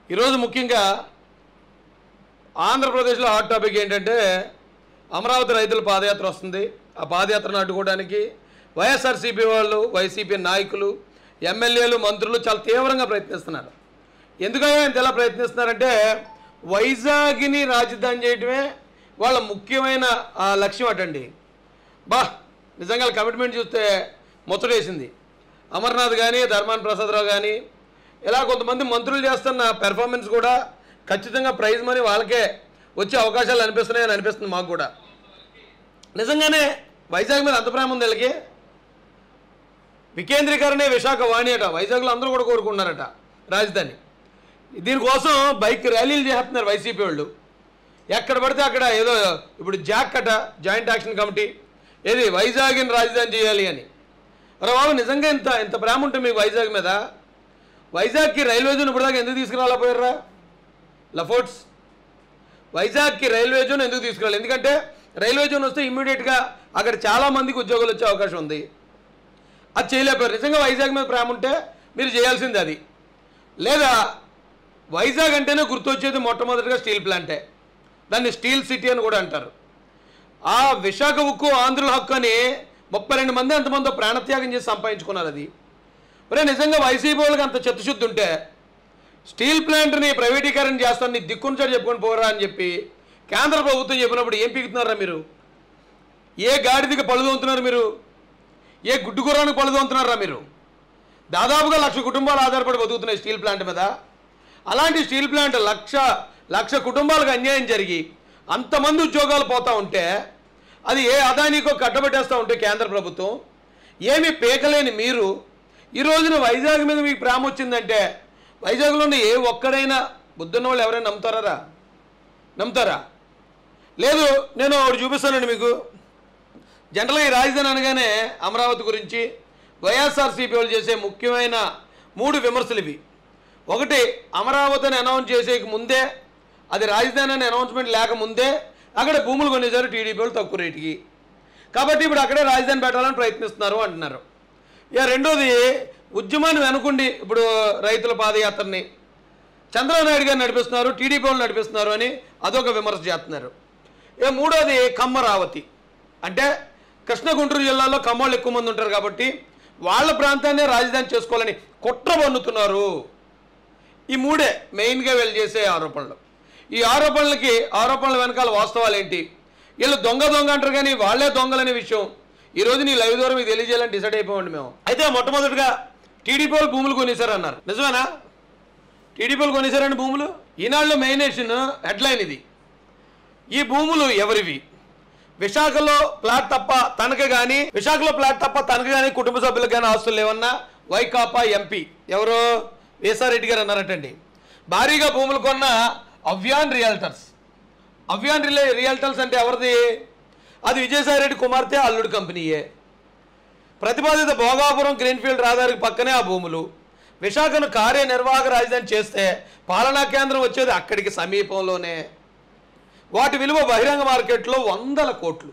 ఈరోజు ముఖ్యంగా ఆంధ్రప్రదేశ్లో హాట్ టాపిక్ ఏంటంటే అమరావతి రైతుల పాదయాత్ర వస్తుంది ఆ పాదయాత్రను అడ్డుకోవడానికి వైఎస్ఆర్సీపీ వాళ్ళు వైసీపీ నాయకులు ఎమ్మెల్యేలు మంత్రులు చాలా తీవ్రంగా ప్రయత్నిస్తున్నారు ఎందుకని ఇంత ఎలా ప్రయత్నిస్తున్నారంటే వైజాగ్ని రాజధాని చేయడమే వాళ్ళ ముఖ్యమైన ఆ, లక్ష్యం అటండి బా నిజంగా కమిట్మెంట్ చూస్తే ముచ్చటేసింది అమర్నాథ్ కానీ ధర్మాన్ ప్రసాదరావు కానీ ఇలా కొంతమంది మంత్రులు చేస్తున్న పెర్ఫార్మెన్స్ కూడా ఖచ్చితంగా ప్రైజ్ మనీ వాళ్ళకే వచ్చే అవకాశాలు అనిపిస్తున్నాయని అనిపిస్తుంది మాకు కూడా నిజంగానే వైజాగ్ మీద అంత ప్రేమ ఉంది వీళ్ళకి వికేంద్రీకరణే విశాఖ వాణి అట వైజాగ్లో అందరూ కూడా కోరుకున్నారట రాజధాని దీనికోసం బైక్ ర్యాలీలు చేస్తున్నారు వైసీపీ వాళ్ళు ఎక్కడ పడితే అక్కడ ఏదో ఇప్పుడు జాక్ అట జాయింట్ యాక్షన్ కమిటీ ఏది వైజాగ్ని రాజధాని చేయాలి అని అరే బాబు నిజంగా ఇంత ఇంత ప్రేమ ఉంటుంది మీకు వైజాగ్ మీద వైజాగ్కి రైల్వే జోన్ ఇప్పటిదాకా ఎందుకు తీసుకురాలేకపోయారా లఫోర్ట్స్ వైజాగ్కి రైల్వే జోన్ ఎందుకు తీసుకురాలి ఎందుకంటే రైల్వే జోన్ వస్తే ఇమ్మీడియట్గా అక్కడ చాలా మందికి ఉద్యోగాలు వచ్చే అవకాశం ఉంది అది చేయలేకపోయారు నిజంగా వైజాగ్ మీద ప్రేమ ఉంటే మీరు చేయాల్సింది అది లేదా వైజాగ్ అంటేనే గుర్తొచ్చేది మొట్టమొదటిగా స్టీల్ ప్లాంటే దాన్ని స్టీల్ సిటీ అని కూడా అంటారు ఆ విశాఖ ఉక్కు ఆంధ్రుల హక్కు అని ముప్పై రెండు మంది ఎంతమందో ప్రాణత్యాగం చేసి సంపాదించుకున్నారు అది ఒరే నిజంగా వైసీపీ వాళ్ళకి అంత చిత్తశుద్ధి ఉంటే స్టీల్ ప్లాంట్ని ప్రైవేటీకరణ చేస్తాను నీ దిక్కుంచాడు చెప్పుకొని పోరా అని చెప్పి కేంద్ర ప్రభుత్వం చెప్పినప్పుడు ఏం పీకుతున్నారా మీరు ఏ గాడిదికి పழுదవుతున్నారు మీరు ఏ గుడ్డు గుర్రానికి పழுదవుతున్నారా మీరు దాదాపుగా లక్ష కుటుంబాలు ఆధారపడి బతుకుతున్నాయి స్టీల్ ప్లాంట్ మీద అలాంటి స్టీల్ ప్లాంట్ లక్ష లక్ష కుటుంబాలకు అన్యాయం జరిగి అంతమంది ఉద్యోగాలు పోతా ఉంటే అది ఏ అదానికో కట్టబెట్టేస్తూ ఉంటే కేంద్ర ప్రభుత్వం ఏమీ పీకలేని మీరు ఈ రోజున వైజాగ్ మీద మీకు ప్రేమ వచ్చిందంటే వైజాగ్లో ఉన్న ఏ ఒక్కడైనా బుద్ధున్న వాళ్ళు ఎవరైనా నమ్ముతారా నమ్ముతారా లేదు నేను ఒకటి చూపిస్తానండి మీకు జనరల్గా ఈ రాజధాని అనగానే అమరావతి గురించి వైఎస్ఆర్సీపీ వాళ్ళు చేసే ముఖ్యమైన మూడు విమర్శలు ఇవి ఒకటి అమరావతిని అనౌన్స్ చేసే ముందే అది రాజధాని అనే అనౌన్స్మెంట్ లేకముందే అక్కడ భూములు కొనేసారు టీడీపీ వాళ్ళు తక్కువ రేటుకి కాబట్టి ఇప్పుడు అక్కడే రాజధాని పెట్టాలని ప్రయత్నిస్తున్నారు అంటున్నారు ఇక రెండోది ఉద్యమాన్ని వెనుకుండి ఇప్పుడు రైతుల పాదయాత్రని చంద్రబాబు నాయుడు గారు నడిపిస్తున్నారు టీడీపీ వాళ్ళు నడిపిస్తున్నారు అని అదొక విమర్శ చేస్తున్నారు ఇక మూడోది కమ్మరావతి అంటే కృష్ణ గుంటూరు జిల్లాలో కమ్మోళ్ళు ఎక్కువ మంది ఉంటారు కాబట్టి వాళ్ళ ప్రాంతాన్నే రాజధాని చేసుకోవాలని కుట్ర పన్నుతున్నారు ఈ మూడే మెయిన్గా వీళ్ళు చేసే ఆరోపణలు ఈ ఆరోపణలకి ఆరోపణల వెనకాల వాస్తవాలు ఏంటి వీళ్ళు దొంగ దొంగ అంటారు కానీ వాళ్ళే దొంగలనే విషయం ఈ రోజు నీ లైవ్ ద్వారా మీకు తెలియజేయాలని డిసైడ్ అయిపోండి మేము అయితే మొట్టమొదటిగా టీడీపీ వాళ్ళు భూములు కొనేశారన్నారు నిజమేనా టీడీపీ వాళ్ళు కొనేశారండి భూములు ఈనాడులో మెయిన్ నేషన్ హెడ్లైన్ ఇది ఈ భూములు ఎవరివి విశాఖలో ప్లాట్ తప్ప తనకు కానీ విశాఖలో ప్లాట్ తప్ప తనకు కానీ కుటుంబ సభ్యులకు కానీ ఆస్తులు లేవన్నా వైకాపా ఎంపీ ఎవరు వేసారెడ్డి గారు అన్నారటండి భారీగా భూములు కొన్న Avyan realtors Avyan real realtors అంటే ఎవరిది అది విజయసాయిరెడ్డి కుమార్తె అల్లుడు కంపెనీయే ప్రతిపాదిత భోగాపురం గ్రీన్ఫీల్డ్ రహదారికి పక్కనే ఆ భూములు విశాఖను కార్యనిర్వాహక రాజధాని చేస్తే పాలనా కేంద్రం వచ్చేది అక్కడికి సమీపంలోనే వాటి విలువ బహిరంగ మార్కెట్లో వందల కోట్లు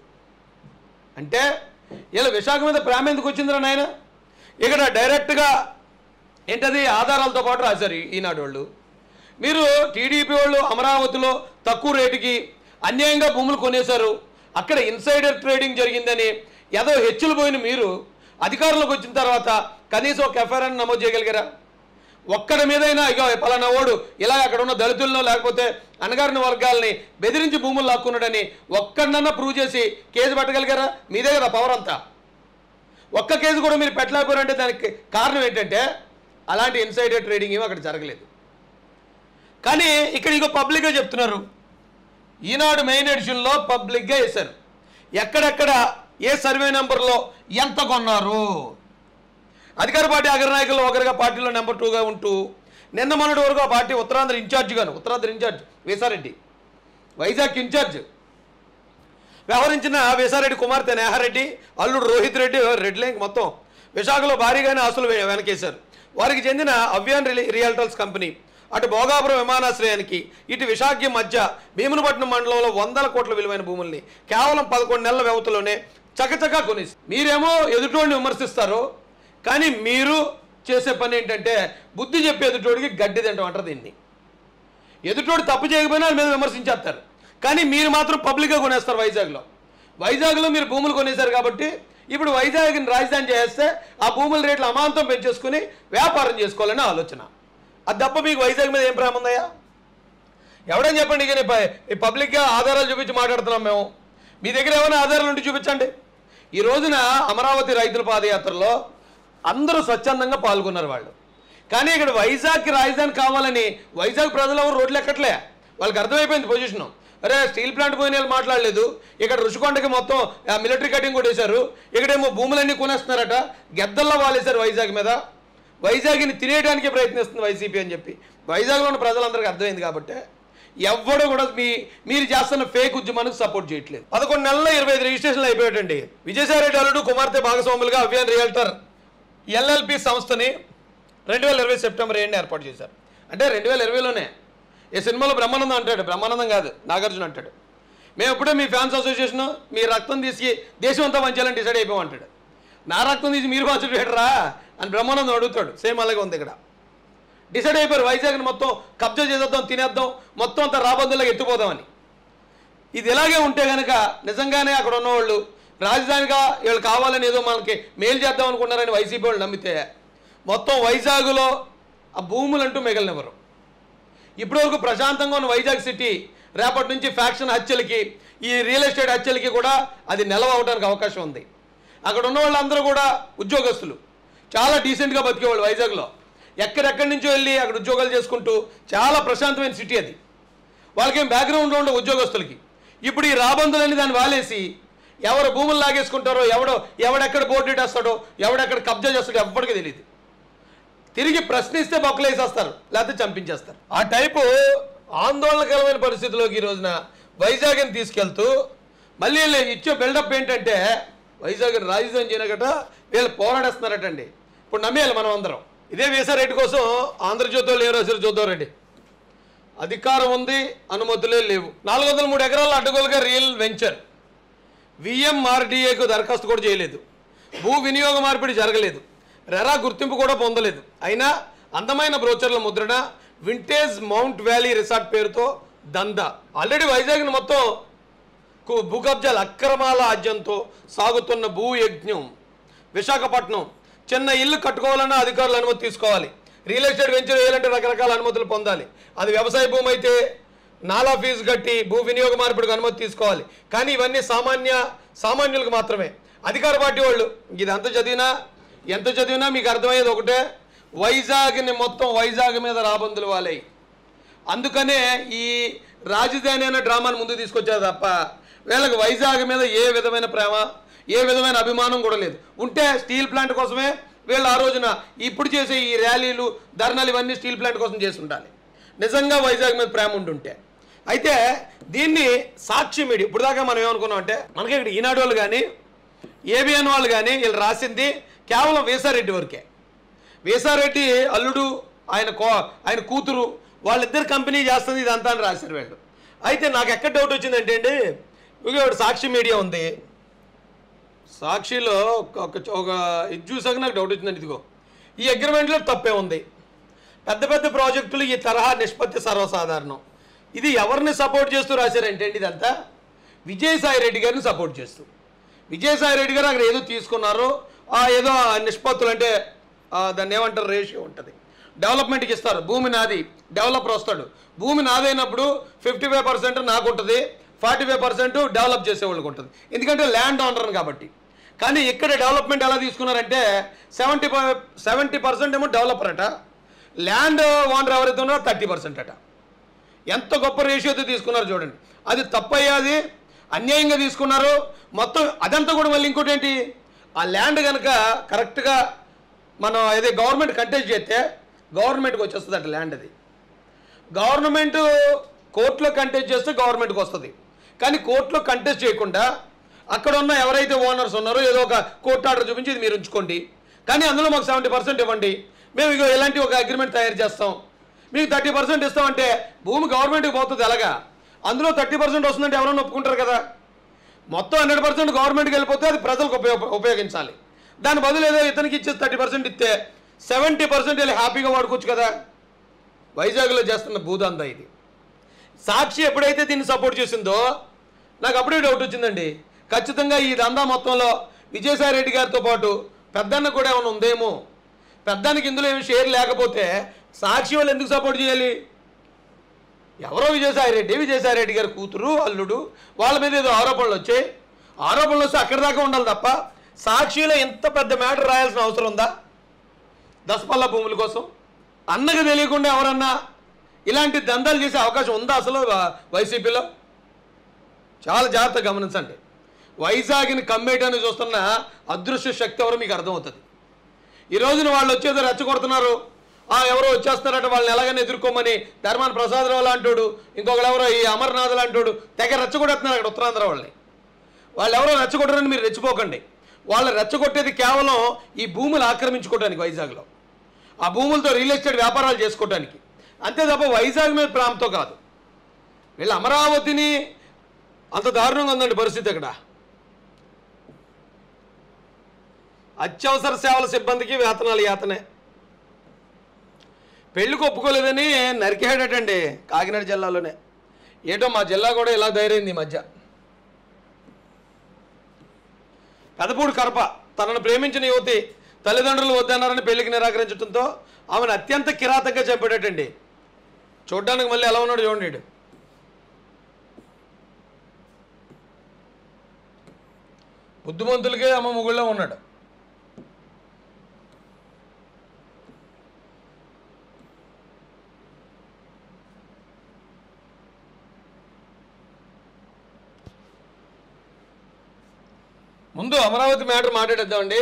అంటే ఇలా విశాఖ మీద ప్రేమ ఎందుకు వచ్చిందిరా నాయన ఇక్కడ డైరెక్ట్గా ఏంటది ఆధారాలతో పాటు రాశారు ఈ- ఈనాడు వాళ్ళు మీరు టీడీపీ వాళ్ళు అమరావతిలో తక్కువ రేటుకి అన్యాయంగా భూములు కొనేశారు అక్కడ ఇన్సైడర్ ట్రేడింగ్ జరిగిందని ఏదో హెచ్చులు పోయిన మీరు అధికారంలోకి వచ్చిన తర్వాత కనీసం ఒక ఎఫ్ఐఆర్ నమోదు చేయగలిగారా ఒక్కడి మీదైనా ఇక పలానా ఓడు ఇలా అక్కడ ఉన్న దళితులను లేకపోతే అణగారిన వర్గాల్ని బెదిరించి భూములు లాక్కున్నాడని ఒక్కడినన్నా ప్రూవ్ చేసి కేసు పెట్టగలిగారా మీదే కదా పవర్ అంతా ఒక్క కేసు కూడా మీరు పెట్టలేకపోయారంటే దానికి కారణం ఏంటంటే అలాంటి ఇన్సైడర్ ట్రేడింగ్ ఏమీ అక్కడ జరగలేదు కానీ ఇక్కడ ఇంకో పబ్లిక్గా చెప్తున్నారు ఈనాడు మెయిన్ ఎడిషన్లో పబ్లిక్గా వేశారు ఎక్కడెక్కడ ఏ సర్వే నెంబర్లో ఎంత కొన్నారు అధికార పార్టీ అగ్రనాయకులు ఒకరిగా పార్టీలో నెంబర్ టూగా ఉంటూ నిన్న మొన్నటి వరకు ఆ పార్టీ ఉత్తరాంధ్ర ఇన్ఛార్జ్ గాను ఉత్తరాంధ్ర ఇన్ఛార్జ్ వేసారెడ్డి వైజాగ్ ఇన్ఛార్జ్ వ్యవహరించిన వేసారెడ్డి కుమార్తె నేహారెడ్డి అల్లుడు రోహిత్ రెడ్డి రెడ్ లైన్ మొత్తం విశాఖలో భారీగానే ఆస్తులు వె- వెనకేశారు వారికి చెందిన అవ్యాన్ రియల్ రియల్టర్స్ కంపెనీ అటు భోగాపురం విమానాశ్రయానికి ఇటు విశాఖ మధ్య భీమునిపట్నం మండలంలో వందల కోట్ల విలువైన భూముల్ని కేవలం పదకొండు నెలల వ్యవధిలోనే చకచకా కొనేసి మీరేమో ఎదుటోడిని విమర్శిస్తారు కానీ మీరు చేసే పని ఏంటంటే బుద్ధి చెప్పే ఎదుటోడికి గడ్డి తింటాం అంటారు దీన్ని ఎదుటోడు తప్పు చేయకపోయినా వాళ్ళ మీద విమర్శించేస్తారు కానీ మీరు మాత్రం పబ్లిక్గా కొనేస్తారు వైజాగ్లో వైజాగ్లో మీరు భూములు కొనేశారు కాబట్టి ఇప్పుడు వైజాగ్ని రాజధాని చేస్తే ఆ భూముల రేట్లు అమాంతం పెంచేసుకుని వ్యాపారం చేసుకోవాలని ఆలోచన అది తప్ప మీకు వైజాగ్ మీద ఏం ప్రేమ ఉందయ్యా ఎవడని చెప్పండి ఇక నేను ప- ఈ పబ్లిక్గా ఆధారాలు చూపించి మాట్లాడుతున్నాం మేము మీ దగ్గర ఏమైనా ఆధారాలు ఉంటే చూపించండి ఈ రోజున అమరావతి రైతుల పాదయాత్రలో అందరూ స్వచ్ఛందంగా పాల్గొన్నారు వాళ్ళు కానీ ఇక్కడ వైజాగ్కి రాజధాని కావాలని వైజాగ్ ప్రజలు ఎవరు రోడ్లు ఎక్కట్లే వాళ్ళకి అర్థమైపోయింది పొజిషను అరే స్టీల్ ప్లాంట్ పోయిన వాళ్ళు మాట్లాడలేదు ఇక్కడ రుషికొండకి మొత్తం ఆ మిలిటరీ కటింగ్ కొట్టేశారు ఇక్కడేమో భూములన్నీ కొనేస్తున్నారట గెద్దల్లో వాలేశారు వైజాగ్ మీద వైజాగ్ని తినేయడానికి ప్రయత్నిస్తుంది వైసీపీ అని చెప్పి వైజాగ్లో ఉన్న ప్రజలందరికీ అర్థమైంది కాబట్టి ఎవ్వడూ కూడా మీ మీరు చేస్తున్న ఫేక్ ఉద్యమానికి సపోర్ట్ చేయట్లేదు పదకొండు నెలల్లో ఇరవై ఐదు రిజిస్ట్రేషన్లు అయిపోయాడండి విజయసాయిరెడ్డి అల్లుడు కుమార్తె భాగస్వాములుగా అవ్యాన్ రియల్టర్ ఎల్ఎల్పి సంస్థని రెండు వేల ఇరవై సెప్టెంబర్ ఏడుని ఏర్పాటు చేశారు అంటే రెండు వేల ఇరవైలోనే ఈ సినిమాలో బ్రహ్మానందం అంటాడు బ్రహ్మానందం కాదు నాగార్జున అంటాడు మేము ఎప్పుడే మీ ఫ్యాన్స్ అసోసియేషన్ మీ రక్తం తీసి దేశం అంతా పంచాలని డిసైడ్ అయిపోమంటాడు నా రక్తం తీసి మీరు పంచడరా అని బ్రహ్మానందం అడుగుతాడు సేమ్ అలాగే ఉంది ఇక్కడ డిసైడ్ అయిపోయారు వైజాగ్ని మొత్తం కబ్జా చేసేద్దాం తినేద్దాం మొత్తం అంతా రాబందులకు ఎత్తుపోదామని ఇది ఇలాగే ఉంటే కనుక నిజంగానే అక్కడ ఉన్నవాళ్ళు రాజధానిగా వీళ్ళు కావాలని ఏదో మనకి మేలు చేద్దాం అనుకున్నారని వైసీపీ వాళ్ళు నమ్మితే మొత్తం వైజాగ్లో ఆ భూములంటూ మిగలనివ్వరు ఇప్పటివరకు ప్రశాంతంగా ఉన్న వైజాగ్ సిటీ రేపటి నుంచి ఫ్యాక్షన్ హత్యలకి ఈ రియల్ ఎస్టేట్ హత్యలకి కూడా అది నిలవ అవడానికి అవకాశం ఉంది అక్కడ ఉన్న వాళ్ళందరూ కూడా ఉద్యోగస్తులు చాలా డీసెంట్గా బతికేవాళ్ళు వైజాగ్లో ఎక్కడెక్కడి నుంచో వెళ్ళి అక్కడ ఉద్యోగాలు చేసుకుంటూ చాలా ప్రశాంతమైన సిటీ అది వాళ్ళకేం బ్యాక్గ్రౌండ్ ఉండవు ఉద్యోగస్తులకి ఇప్పుడు ఈ రాబందులని దాన్ని వాలేసి ఎవరు భూములు లాగేసుకుంటారో ఎవడో ఎవడెక్కడ బోర్డు వేస్తాడో ఎవడెక్కడ కబ్జా చేస్తాడో ఎవ్వడికి తెలియదు తిరిగి ప్రశ్నిస్తే బొక్కలు వేసేస్తారు లేకపోతే చంపించేస్తారు ఆ టైపు ఆందోళనకరమైన పరిస్థితిలోకి ఈ రోజున వైజాగ్ని తీసుకెళ్తూ మళ్ళీ వీళ్ళు ఇచ్చే బిల్డప్ ఏంటంటే వైజాగ్ రాజధాని చేయనగట వీళ్ళు పోరాడేస్తున్నారటండి ఇప్పుడు నమ్మేయాలి మనం అందరం ఇదే వీసారెడ్డి కోసం ఆంధ్రజ్యోతిలో లేరు అసలు చూద్దాం రెడ్డి అధికారం ఉంది అనుమతులే లేవు నాలుగు వందల మూడు ఎకరాల అడ్డగోలుగా రియల్ వెంచర్ విఎంఆర్డీఏకు దరఖాస్తు కూడా చేయలేదు భూ వినియోగ మార్పిడి జరగలేదు రెరా గుర్తింపు కూడా పొందలేదు అయినా అందమైన బ్రోచర్ల ముద్రణ వింటేజ్ మౌంట్ వ్యాలీ రిసార్ట్ పేరుతో దందా ఆల్రెడీ వైజాగ్ని మొత్తం కు- భూ కబ్జాల అక్రమాల ఆజ్యంతో సాగుతున్న భూ యజ్ఞం విశాఖపట్నం చిన్న ఇల్లు కట్టుకోవాలన్నా అధికారులు అనుమతి తీసుకోవాలి రియల్ ఎస్టేట్ వెంచర్ వేయాలంటే రకరకాల అనుమతులు పొందాలి అది వ్యవసాయ భూమి అయితే నాలా ఫీజు కట్టి భూ వినియోగ మార్పిడికి అనుమతి తీసుకోవాలి కానీ ఇవన్నీ సామాన్య సామాన్యులకు మాత్రమే అధికార పార్టీ వాళ్ళు ఇదంతా చదివినా ఎంత చదివినా మీకు అర్థమయ్యేది ఒకటే వైజాగ్ని మొత్తం వైజాగ్ మీద రాబందులు వాలాయి అందుకనే ఈ రాజధాని అనే డ్రామాను ముందు తీసుకొచ్చారు తప్ప వీళ్ళకి వైజాగ్ మీద ఏ విధమైన ప్రేమ ఏ విధమైన అభిమానం కూడా లేదు ఉంటే స్టీల్ ప్లాంట్ కోసమే వీళ్ళు ఆ రోజున ఇప్పుడు చేసే ఈ ర్యాలీలు ధర్నాలు ఇవన్నీ స్టీల్ ప్లాంట్ కోసం చేసి ఉండాలి నిజంగా వైజాగ్ మీద ప్రేమ ఉంటుంటే అయితే దీన్ని సాక్షి మీడియా ఇప్పుడు దాకా మనం ఏమనుకున్నాం అంటే మనకి ఇక్కడ ఈనాడు వాళ్ళు కానీ ఏబిఎన్ వాళ్ళు కానీ వీళ్ళు రాసింది కేవలం వేసారెడ్డి వరకే వేసారెడ్డి అల్లుడు ఆయన కో ఆయన కూతురు వాళ్ళిద్దరు కంపెనీ చేస్తుంది ఇదంతా అని రాశారు వీళ్ళు అయితే నాకు ఎక్కడ డౌట్ వచ్చిందంటే అండి ఇక ఒకటి సాక్షి మీడియా ఉంది సాక్షిలో ఒక ఒక- ఒక ఇది చూసాక నాకు డౌట్ వచ్చిందండి ఇదిగో ఈ అగ్రిమెంట్లో తప్పే ఉంది పెద్ద పెద్ద ప్రాజెక్టులు ఈ తరహా నిష్పత్తి సర్వసాధారణం ఇది ఎవరిని సపోర్ట్ చేస్తూ రాశారంటే అండి ఇదంతా విజయసాయి రెడ్డి గారిని సపోర్ట్ చేస్తూ విజయసాయి రెడ్డి గారు అక్కడ ఏదో తీసుకున్నారు ఆ ఏదో ఆ నిష్పత్తులు అంటే ఆ దాన్ని ఏమంటారు రేషియో ఉంటుంది డెవలప్మెంట్కి ఇస్తారు భూమి నాది డెవలపర్ వస్తాడు భూమి నాదైనప్పుడు ఫిఫ్టీ ఫైవ్ పర్సెంట్ నాకు ఉంటుంది ఫార్టీ ఫైవ్ పర్సెంట్ డెవలప్ చేసేవాళ్ళకి ఉంటుంది ఎందుకంటే ల్యాండ్ ఓనర్ కాబట్టి కానీ ఇక్కడ డెవలప్మెంట్ ఎలా తీసుకున్నారంటే సెవెంటీ సెవెంటీ పర్సెంట్ ఏమో డెవలపర్ అట ల్యాండ్ ఓనర్ ఎవరైతే ఉన్నారో థర్టీ పర్సెంట్ అట ఎంత గొప్ప రేషియోతో తీసుకున్నారు చూడండి అది తప్పయ్యాది అన్యాయంగా తీసుకున్నారు మొత్తం అదంతా కూడా మళ్ళీ ఇంకోటి ఏంటి ఆ ల్యాండ్ కనుక కరెక్ట్గా మనం ఏదో గవర్నమెంట్ కంటెస్ట్ చేస్తే గవర్నమెంట్కి వచ్చేస్తుంది అట ల్యాండ్ అది గవర్నమెంట్ కోర్టులో కంటెస్ట్ చేస్తే గవర్నమెంట్కి వస్తుంది కానీ కోర్టులో కంటెస్ట్ చేయకుండా అక్కడ ఉన్న ఎవరైతే ఓనర్స్ ఉన్నారో ఏదో ఒక కోర్టు ఆర్డర్ చూపించి ఇది మీరు ఉంచుకోండి కానీ అందులో మాకు సెవెంటీ పర్సెంట్ ఇవ్వండి మేము ఇక ఇలాంటి ఒక అగ్రిమెంట్ తయారు చేస్తాం మీకు థర్టీ పర్సెంట్ ఇస్తామంటే భూమి గవర్నమెంట్కి పోతుంది ఎలాగా అందులో థర్టీ పర్సెంట్ వస్తుందంటే ఎవరైనా ఒప్పుకుంటారు కదా మొత్తం హండ్రెడ్ పర్సెంట్ గవర్నమెంట్కి వెళ్ళిపోతే అది ప్రజలకు ఉపయోగ ఉపయోగించాలి దాని బదులు ఏదో ఇతనికి ఇచ్చేసి థర్టీ పర్సెంట్ ఇస్తే సెవెంటీ పర్సెంట్ వెళ్ళి హ్యాపీగా వాడుకోవచ్చు కదా వైజాగ్లో చేస్తున్న భూదందా ఇది సాక్షి ఎప్పుడైతే దీన్ని సపోర్ట్ చేసిందో నాకు అప్పుడే డౌట్ వచ్చిందండి ఖచ్చితంగా ఈ దందా మొత్తంలో విజయసాయి రెడ్డి గారితో పాటు పెద్దన్న కూడా ఏమైనా ఉందేమో పెద్దానికి ఇందులో ఏమి షేర్ లేకపోతే సాక్షి వాళ్ళు ఎందుకు సపోర్ట్ చేయాలి ఎవరో విజయసాయి రెడ్డి విజయసాయి రెడ్డి గారి కూతురు అల్లుడు వాళ్ళ మీద ఏదో ఆరోపణలు వచ్చాయి ఆరోపణలు వస్తే అక్కడి దాకా ఉండాలి తప్ప సాక్షిలో ఎంత పెద్ద మ్యాటర్ రాయాల్సిన అవసరం ఉందా దసపల్ల భూముల కోసం అన్నకు తెలియకుండా ఎవరన్నా ఇలాంటి దందాలు చేసే అవకాశం ఉందా అసలు వ- వైసీపీలో చాలా జాగ్రత్తగా గమనించండి వైజాగ్ని కమ్మేయటాన్ని చూస్తున్న అదృశ్య శక్తి ఎవరో మీకు అర్థమవుతుంది ఈ రోజున వాళ్ళు వచ్చేదో రెచ్చగొడుతున్నారు ఆ ఎవరో వచ్చేస్తారట వాళ్ళని ఎలాగైనా ఎదుర్కోమని ధర్మాన ప్రసాదరావు లాంటోడు ఇంకొకరు ఎవరో ఈ అమర్నాథ్ లాంటోడు తెగ రెచ్చగొడుతున్నారు అక్కడ ఉత్తరాంధ్ర వాళ్ళని వాళ్ళు ఎవరో రెచ్చగొట్టరని మీరు రెచ్చిపోకండి వాళ్ళు రెచ్చగొట్టేది కేవలం ఈ భూములు ఆక్రమించుకోవడానికి వైజాగ్లో ఆ భూములతో రియల్ ఎస్టేట్ వ్యాపారాలు చేసుకోవడానికి అంతే తప్ప వైజాగ్ మీద ప్రేమతో కాదు వీళ్ళు అమరావతిని అంత దారుణంగా ఉందండి పరిస్థితి అక్కడ అత్యవసర సేవల సిబ్బందికి వేతనాలు యాతనే పెళ్లికి ఒప్పుకోలేదని నరికేడటండి కాకినాడ జిల్లాలోనే ఏటో మా జిల్లా కూడా ఇలా ధైర్యంది ఈ మధ్య పెదపూడి కరప తనను ప్రేమించిన యువతి తల్లిదండ్రులు వద్దన్నారని పెళ్లికి నిరాకరించడంతో ఆమెను అత్యంత కిరాతకంగా చంపాడటండి చూడ్డానికి మళ్ళీ ఎలా ఉన్నాడు చూడండి ఈడు. బుద్ధిమంతులకే అమ్మ ముగుళ్ళో ఉన్నాడు ముందు అమరావతి మ్యాటర్ మాట్లాడేద్దామండి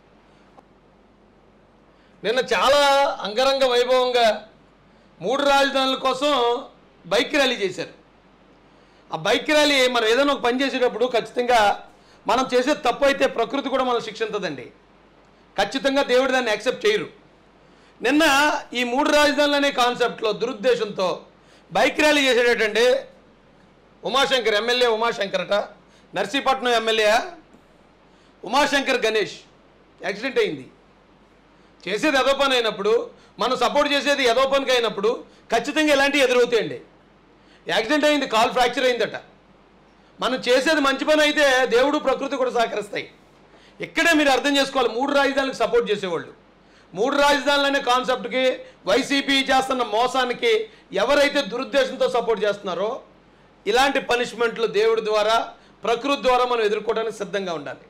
నిన్న చాలా అంగరంగ వైభవంగా మూడు రాజధానుల కోసం బైక్ ర్యాలీ చేశారు ఆ బైక్ ర్యాలీ మనం ఏదైనా ఒక పని చేసేటప్పుడు ఖచ్చితంగా మనం చేసే తప్పు అయితే ప్రకృతి కూడా మనం శిక్షించదండి ఖచ్చితంగా దేవుడు దాన్ని యాక్సెప్ట్ చేయరు నిన్న ఈ మూడు రాజధానులు అనే కాన్సెప్ట్లో దురుద్దేశంతో బైక్ ర్యాలీ చేసేటంటే ఉమాశంకర్ ఎమ్మెల్యే ఉమాశంకర్ అట నర్సీపట్నం ఎమ్మెల్యే ఉమాశంకర్ గణేష్ యాక్సిడెంట్ అయింది చేసేది ఎదో పని అయినప్పుడు మనం సపోర్ట్ చేసేది ఎదో పనికి అయినప్పుడు ఖచ్చితంగా ఇలాంటివి ఎదురవుతాయండి యాక్సిడెంట్ అయింది కాల్ ఫ్రాక్చర్ అయిందట మనం చేసేది మంచి పని అయితే దేవుడు ప్రకృతి కూడా సహకరిస్తాయి ఇక్కడే మీరు అర్థం చేసుకోవాలి మూడు రాజధానులకు సపోర్ట్ చేసేవాళ్ళు మూడు రాజధానులు అనే కాన్సెప్ట్కి వైసీపీ చేస్తున్న మోసానికి ఎవరైతే దురుద్దేశంతో సపోర్ట్ చేస్తున్నారో ఇలాంటి పనిష్మెంట్లు దేవుడి ద్వారా ప్రకృతి ద్వారా మనం ఎదుర్కోవడానికి సిద్ధంగా ఉండాలి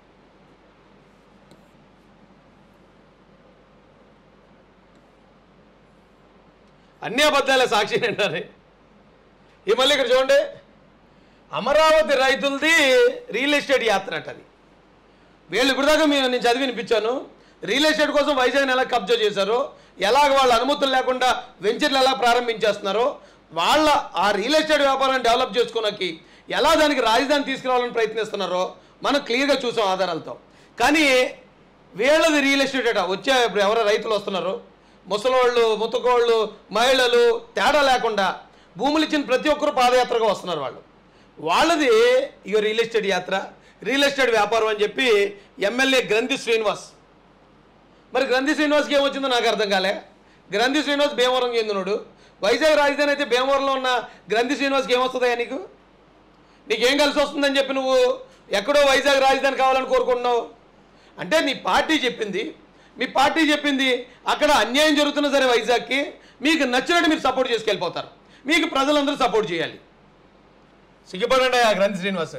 అన్ని అబద్ధాలే సాక్షి నిండాలి ఈ మళ్ళీ ఇక్కడ చూడండి అమరావతి రైతులది రియల్ ఎస్టేట్ యాత్ర అంట అది వీళ్ళు ఇప్పటిదాకా మీరు నేను చదివి వినిపించాను రియల్ ఎస్టేట్ కోసం వైజాగ్ని ఎలా కబ్జా చేశారో ఎలాగ వాళ్ళ అనుమతులు లేకుండా వెంచర్లు ఎలా ప్రారంభించేస్తున్నారో వాళ్ళ ఆ రియల్ ఎస్టేట్ వ్యాపారాన్ని డెవలప్ చేసుకోవడానికి ఎలా దానికి రాజధాని తీసుకురావాలని ప్రయత్నిస్తున్నారో మనం క్లియర్గా చూసాం ఆధారాలతో కానీ వీళ్ళది రియల్ ఎస్టేట్ అట వచ్చే ఇప్పుడు ఎవరో రైతులు వస్తున్నారు ముసలోళ్ళు ముతకోళ్ళు మహిళలు తేడా లేకుండా భూములు ఇచ్చిన ప్రతి ఒక్కరు పాదయాత్రగా వస్తున్నారు వాళ్ళు వాళ్ళది ఇక రియల్ ఎస్టేట్ యాత్ర రియల్ ఎస్టేట్ వ్యాపారం అని చెప్పి ఎమ్మెల్యే గ్రంథి శ్రీనివాస్ మరి గ్రంథి శ్రీనివాస్కి ఏమొచ్చిందో నాకు అర్థం కాలే గ్రంథి శ్రీనివాస్ భీమవరం చెందినోడు వైజాగ్ రాజధాని అయితే భీమవరంలో ఉన్న గ్రంథి శ్రీనివాస్కి ఏమొస్తుందా నీకు నీకేం కలిసి వస్తుందని చెప్పి నువ్వు ఎక్కడో వైజాగ్ రాజధాని కావాలని కోరుకుంటున్నావు అంటే నీ పార్టీ చెప్పింది మీ పార్టీ చెప్పింది అక్కడ అన్యాయం జరుగుతున్నా సరే వైజాగ్కి మీకు నచ్చినట్టు మీరు సపోర్ట్ చేసుకెళ్ళిపోతారు మీకు ప్రజలందరూ సపోర్ట్ చేయాలి సిగ్గుపడండి ఆ గ్రంథి శ్రీనివాస్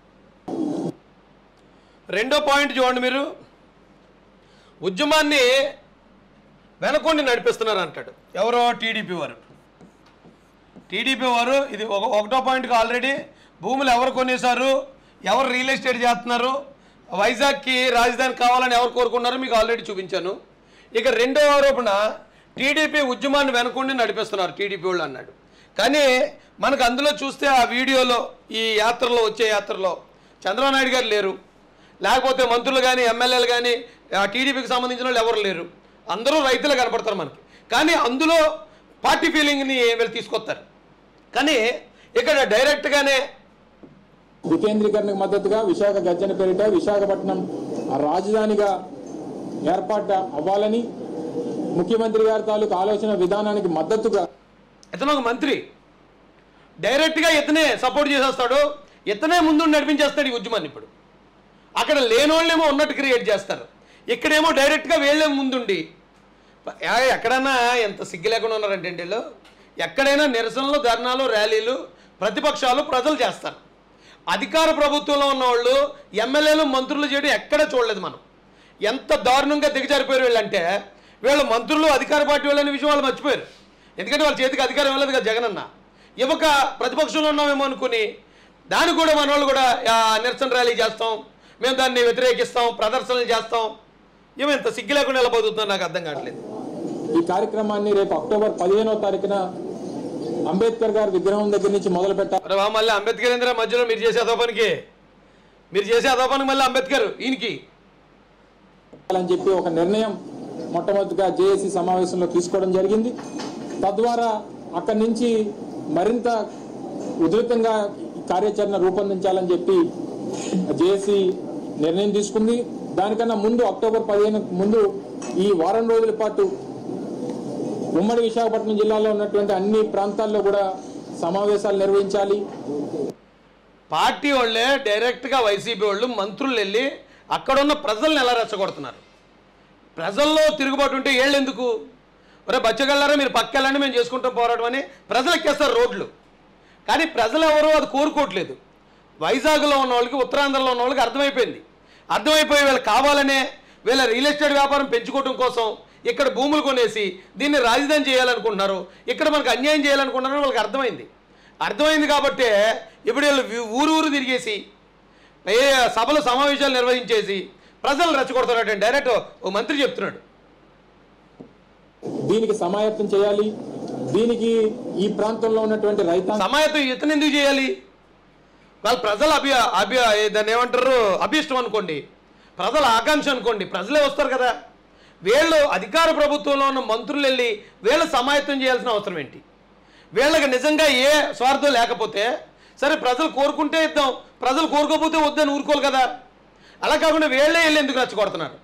రెండో పాయింట్ చూడండి మీరు ఉద్యమాన్ని వెనకొండి నడిపిస్తున్నారు అంటాడు ఎవరో టీడీపీ వారు టీడీపీ వారు ఇది ఒక ఒకటో పాయింట్కి ఆల్రెడీ భూములు ఎవరు కొనేశారు ఎవరు రియల్ ఎస్టేట్ చేస్తున్నారు వైజాగ్కి రాజధాని కావాలని ఎవరు కోరుకున్నారో మీకు ఆల్రెడీ చూపించాను ఇక రెండో ఆరోపణ టీడీపీ ఉద్యమాన్ని వెనకుండి నడిపిస్తున్నారు టీడీపీ వాళ్ళు అన్నాడు కానీ మనకు అందులో చూస్తే ఆ వీడియోలో ఈ యాత్రలో వచ్చే యాత్రలో చంద్రబాబు నాయుడు గారు లేరు లేకపోతే మంత్రులు కానీ ఎమ్మెల్యేలు కానీ టీడీపీకి సంబంధించిన వాళ్ళు ఎవరు లేరు అందరూ రైతులు కనపడతారు మనకి కానీ అందులో పార్టీ ఫీలింగ్ని వీళ్ళు తీసుకొస్తారు కానీ ఇక్కడ డైరెక్ట్గానే వికేంద్రీకరణకు మద్దతుగా విశాఖ గర్జన పేరిట విశాఖపట్నం రాజధానిగా ఏర్పాటు అవ్వాలని ముఖ్యమంత్రి గారి తాలూకు ఆలోచన విధానానికి మద్దతుగా ఇతను ఒక మంత్రి డైరెక్ట్గా ఇతనే సపోర్ట్ చేసేస్తాడు ఇతనే ముందు నడిపించేస్తాడు ఈ ఉద్యమాన్ని ఇప్పుడు అక్కడ లేనోళ్ళేమో ఉన్నట్టు క్రియేట్ చేస్తారు ఇక్కడేమో డైరెక్ట్గా వీళ్ళే ముందుండి ఆ, ఎక్కడన్నా ఎంత సిగ్గు లేకుండా ఉన్నారంటే వీళ్ళు ఎక్కడైనా నిరసనలు ధర్నాలు ర్యాలీలు ప్రతిపక్షాలు ప్రజలు చేస్తారు అధికార ప్రభుత్వంలో ఉన్నవాళ్ళు ఎమ్మెల్యేలు మంత్రులు చేయడం ఎక్కడ చూడలేదు మనం ఎంత దారుణంగా దిగజారిపోయారు వీళ్ళంటే వీళ్ళు మంత్రులు అధికార పార్టీ వాళ్ళని విషయం వాళ్ళు మర్చిపోయారు ఎందుకంటే వాళ్ళ చేతికి అధికారం ఇవ్వలేదు కదా జగనన్న ఇవ్వక ప్రతిపక్షంలో ఉన్నామేమో అనుకుని దానికి కూడా మన వాళ్ళు కూడా ఆ, నిరసన ర్యాలీ చేస్తాం మేము దాన్ని వ్యతిరేకిస్తాం ప్రదర్శనలు చేస్తాం ఏమో ఇంత సిగ్గు లేకుండా ఎలా బతుకుతుందో నాకు అర్థం కావట్లేదు ఈ కార్యక్రమాన్ని రేపు అక్టోబర్ పదిహేనవ తారీఖున అంబేద్కర్ గారి విగ్రహం దగ్గర నుంచి మొదలు పెట్టాలి అరే వా మళ్ళీ అంబేద్కర్ ఏంద్రా మధ్యలో మీరు చేసే అదో పనికి మీరు చేసే అదో పనికి మళ్ళీ అంబేద్కర్ ఈయనకి అని చెప్పి ఒక నిర్ణయం మొట్టమొదటిగా జేఏసీ సమావేశంలో తీసుకోవడం జరిగింది తద్వారా అక్కడి నుంచి మరింత ఉధృతంగా ఈ కార్యాచరణ రూపొందించాలని చెప్పి జేఏసీ నిర్ణయం తీసుకుంది దానికన్నా ముందు అక్టోబర్ పదిహేను ముందు ఈ వారం రోజుల పాటు ఉమ్మడి విశాఖపట్నం జిల్లాలో ఉన్నటువంటి అన్ని ప్రాంతాల్లో కూడా సమావేశాలు నిర్వహించాలి పార్టీ వాళ్ళే డైరెక్ట్గా వైసీపీ వాళ్ళు మంత్రులు వెళ్ళి అక్కడున్న ప్రజల్ని ఎలా రెచ్చగొడుతున్నారు ప్రజల్లో తిరుగుబాటు ఉంటే ఏళ్ళు ఎందుకు ఒరే బచ్చగళ్ళారా మీరు పక్కెళ్ళండి మేము చేసుకుంటాం పోరాటం అని ప్రజలు ఎక్కేస్తారు రోడ్లు కానీ ప్రజలు ఎవరు అది కోరుకోవట్లేదు వైజాగ్లో ఉన్న వాళ్ళకి ఉత్తరాంధ్రలో ఉన్న వాళ్ళకి అర్థమైపోయింది అర్థమైపోయి వీళ్ళు కావాలనే వీళ్ళ రియల్ ఎస్టేట్ వ్యాపారం పెంచుకోవడం కోసం ఇక్కడ భూములు కొనేసి దీన్ని రాజధాని చేయాలనుకుంటున్నారు ఇక్కడ మనకు అన్యాయం చేయాలనుకుంటున్నారు వాళ్ళకి అర్థమైంది అర్థమైంది కాబట్టే ఇప్పుడు వీళ్ళు వి- ఊరు ఊరు తిరిగేసి ఏ సభలు సమావేశాలు నిర్వహించేసి ప్రజలు రెచ్చగొడుతున్నాడు డైరెక్ట్ ఓ మంత్రి చెప్తున్నాడు దీనికి సమాయత్తం చేయాలి దీనికి ఈ ప్రాంతంలో ఉన్నటువంటి రైతాంగ సమాయత్తం ఇతను ఎందుకు చేయాలి వాళ్ళ ప్రజల అభి అభి దాన్ని ఏమంటారు అభిష్టం అనుకోండి ప్రజల ఆకాంక్ష అనుకోండి ప్రజలే వస్తారు కదా వీళ్ళు అధికార ప్రభుత్వంలో ఉన్న మంత్రులు వెళ్ళి వీళ్ళు సమాయత్తం చేయాల్సిన అవసరం ఏంటి వీళ్ళకి నిజంగా ఏ స్వార్థం లేకపోతే సరే ప్రజలు కోరుకుంటే ఇద్దాం ప్రజలు కోరుకోకపోతే వద్దని ఊరుకోరు కదా అలా కాకుండా వీళ్ళే వెళ్ళి ఎందుకు రెచ్చగొడుతున్నారు